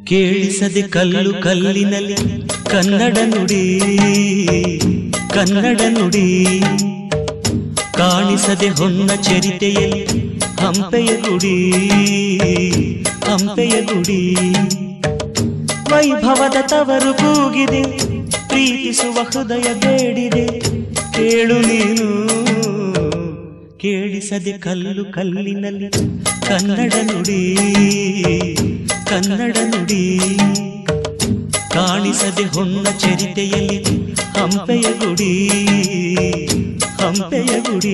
ಕೇಳಿಸದೆ ಕಲ್ಲು ಕಲ್ಲಿನಲ್ಲಿ ಕನ್ನಡ ನುಡಿ ಕನ್ನಡ ನುಡಿ ಕಾಣಿಸದೆ ಹೊನ್ನ ಚರಿತೆಯಲ್ಲಿ ಹಂಪೆಯ ಗುಡಿ ಹಂಪೆಯ ಗುಡಿ ವೈಭವದ ತವರು ಕೂಗಿದೆ ಪ್ರೀತಿಸುವ ಹೃದಯ ಬೇಡಿದೆ ಕೇಳು ನೀನು ಕೇಳಿಸದೆ ಕಲ್ಲು ಕಲ್ಲಿನಲ್ಲಿ ಕನ್ನಡ ನುಡಿ ಕನ್ನಡ ನುಡಿ ಕಾಣಿಸದೆ ಹೊನ್ನ ಚರಿತೆಯಲ್ಲಿ ಹಂಪೆಯ ಗುಡಿ ಹಂಪೆಯ ಗುಡಿ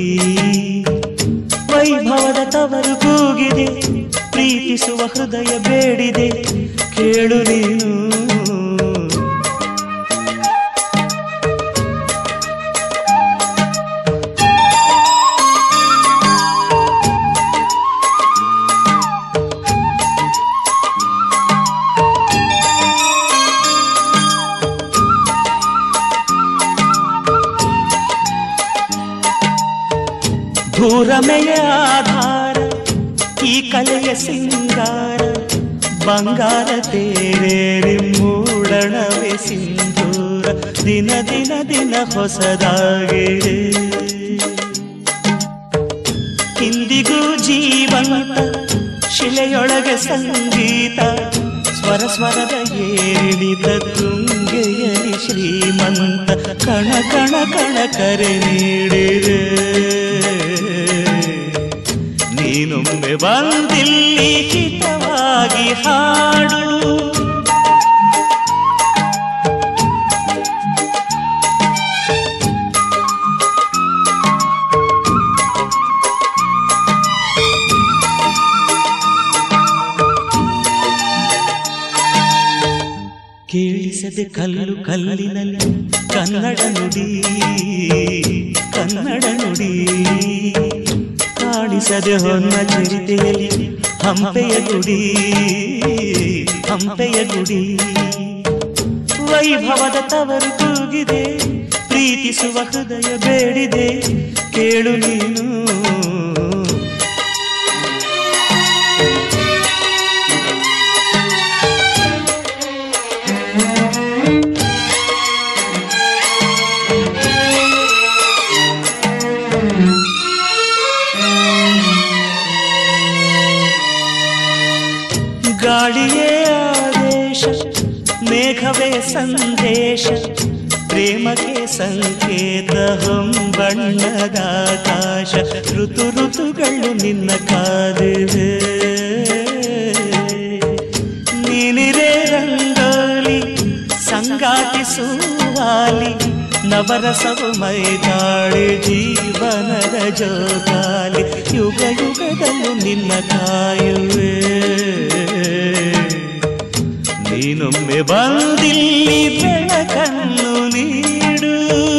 ವೈಭವದ ತವರು ಕೂಗಿದೆ ಪ್ರೀತಿಸುವ ಹೃದಯ ಬೇಡಿದೆ ಕೇಳು ನೀನು ಭೂರಮೆಯ ಆಧಾರ ಈ ಕಲೆಯ ಸಿಂಗಾರ ಬಂಗಾರ ತೇರೇರಿ ಮೂಡಣವೇ ಸಿಂಧೂರ ದಿನ ದಿನ ದಿನ ಹೊಸದಾಗಿದೆ ಇಂದಿಗೂ ಜೀವಂತ ಶಿಲೆಯೊಳಗೆ ಸಂಗೀತ ಸ್ವರ ಸ್ವರದ ಏರಿಳಿತ ತುಂಗೆಯಲಿ ಶ್ರೀಮಂತ ಕಣ ಕಣ ಕಣ ಕರೆ ನೀಡಿದೆ ನೀನೊಮ್ಮೆ ಬಂದಿಲ್ಲಿ ಹಿತವಾಗಿ ಹಾಡು ಕೇಳಿಸದೆ ಕಲ್ಲು ಕಲ್ಲಿನಲ್ಲಿ ಕನ್ನಡ ನುಡಿ ಕನ್ನಡ ನುಡಿ ಕಾಣಿಸದೆ ಹೊನ್ನ ಚರಿತೆಯಲ್ಲಿ ಹಂಪೆಯ ಗುಡಿ ಹಂಪೆಯ ಗುಡಿ ವೈಭವದ ತವರು ಕೂಗಿದೆ ಪ್ರೀತಿಸುವ ಹೃದಯ ಬೇಡಿದೆ ಕೇಳು ನೀನು ಗಾಳಿಯೇ ಆದೇಶ ಮೇಘವೇ ಸಂದೇಶ ಪ್ರೇಮಕ್ಕೆ ಸಂಕೇತ ಹೊಂಬಣ್ಣದ ಆಕಾಶ ಋತು ಋತುಗಳು ನಿನ್ನ ಕಾದಿವೆ ನೀನಿರೇ ರಂಗೋಲಿ ಸಂಗಾತಿ ಸುವಾಲಿ ನವರಸವು ಮೈದಾಳಿ ಜೀವನದ ಜೋಗಾಲಿ ಯುಗ ಯುಗದಲ್ಲೂ ನಿನ್ನ ಕಾಯುವೆ ನೀನೊಮ್ಮೆ ಬಂದಿಲ್ಲಿ ಬೆಳಕನ್ನು ನೀಡು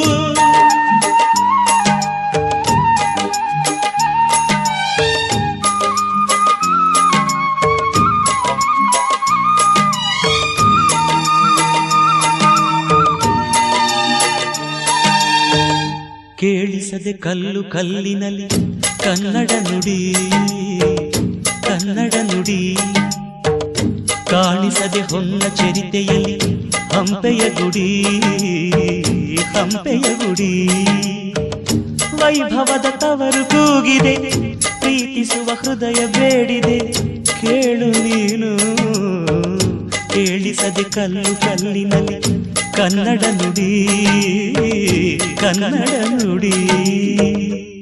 ಕೇಳಿಸದೆ ಕಲ್ಲು ಕಲ್ಲಿನಲ್ಲಿ ಕನ್ನಡ ನುಡಿ ಕನ್ನಡ ನುಡಿ ಕಾಣಿಸದೆ ಹೊನ್ನ ಚರಿತೆಯಲ್ಲಿ ಹಂಪೆಯ ಗುಡಿ ಹಂಪೆಯ ಗುಡಿ ವೈಭವದ ತವರು ಕೂಗಿದೆ ಪ್ರೀತಿಸುವ ಹೃದಯ ಬೇಡಿದೆ ಕೇಳು ನೀನು ಕೇಳಿಸದೆ ಕಲ್ಲು ಕಲ್ಲಿನಲ್ಲಿ ಕನ್ನಡ ನುಡಿ ಕನ್ನಡ ನುಡಿ